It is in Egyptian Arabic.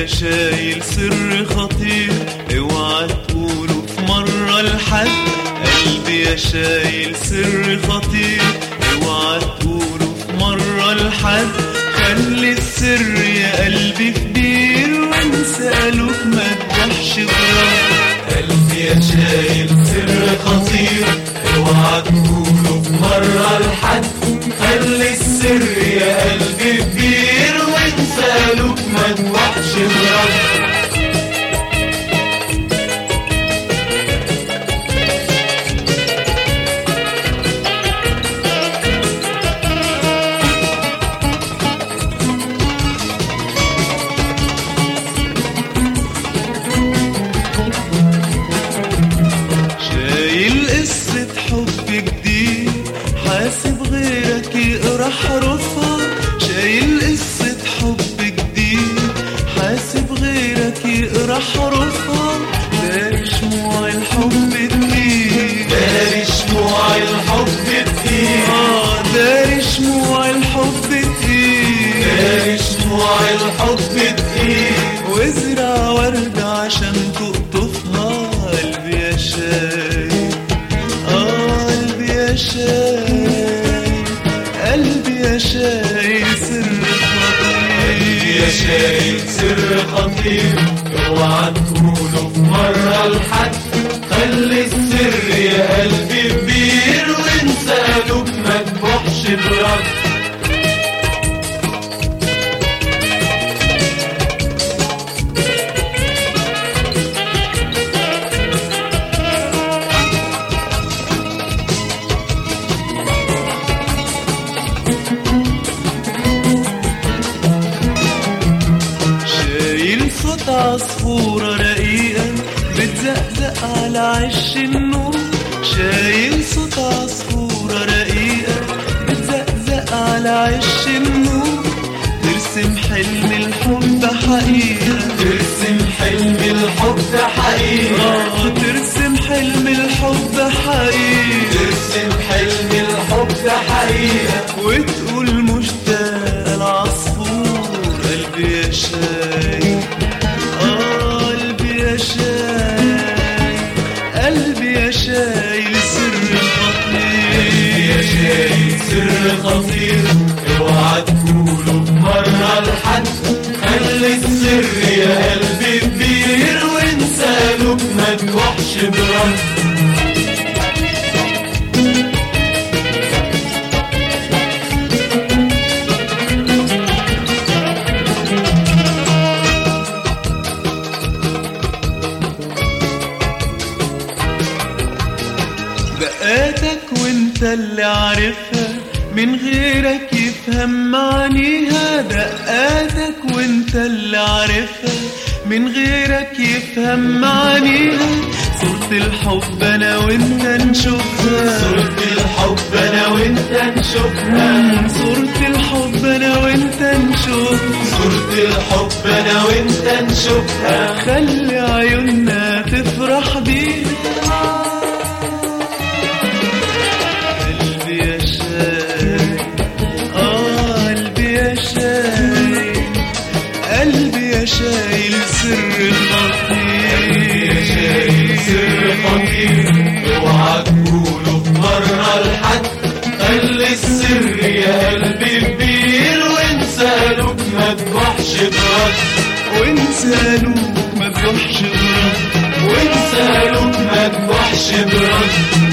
يا شايل سر خطير اوعى تقوله في مرة لحد قلبي يا شايل سر خطير اوعى تقوله في مرة لحد خلي السر يا قلبي كبير وانسى قالوك ما تروحش غرام قلبي يا شايل سر خطير اوعى تقوله في مرة لحد خلي السر يا قلبي كبير وانسى لوك ما توحش برد شايل قصة حب جديد حاسب غيرك يقرا حروفها شايل قصة حب جديد حاسب غيرك يقرا حروفها داري شموع الحب تقيل داري شموع الحب كتير آه داري شموع الحب تقيل داري شموع الحب كتير وازرع وردة عشان تقطفها قلبي يا شايل آه قلبي يا شايل قلبي يا شايل سر قلبي يا شايل سر خطير اوعى تقوله في مرة لحد خلي السر يا قلبي كبير وانسى لوك ما تروحش برد شايل صوت عصفورة رقيقة بتزقزق على عش النور شايل صوت عصفورة رقيقة بتزقزق على عش النور ترسم حلم الحب حقيقة ترسم حلم الحب حقيقة آه ترسم حلم الحب حقيقة ترسم حلم الحب حقيقة وتقول مشتاق العصفور قلبي يا شاي آه قلبي يا شاي قلبي يا شاي سر خطير يا شايل سر خطير اوعى تقوله بمرة لحد خلي السر يا قلبي كبير وانسى لوك ما تروحش برد دقاتك وانت اللي عارفها من غيرك يفهم معانيها دقاتك وانت اللي عارفها من غيرك يفهم معانيها صورة الحب انا وانت نشوفها صورة الحب انا وانت نشوفها مم، صورة الحب انا وانت نشوفها صورة الحب انا وانت نشوفها خلي عيوننا تفرح بيها قلبي يا شاي اه قلبي يا شاي قلبي يا شايل سر يا شايل سر خطير اوعى تقوله بمرة لحد خلي السر يا قلبي كبير وانسى لوك ما تروحش برد وانسى لوك ما تروحش غرام وانسى لوك ما تروحش برد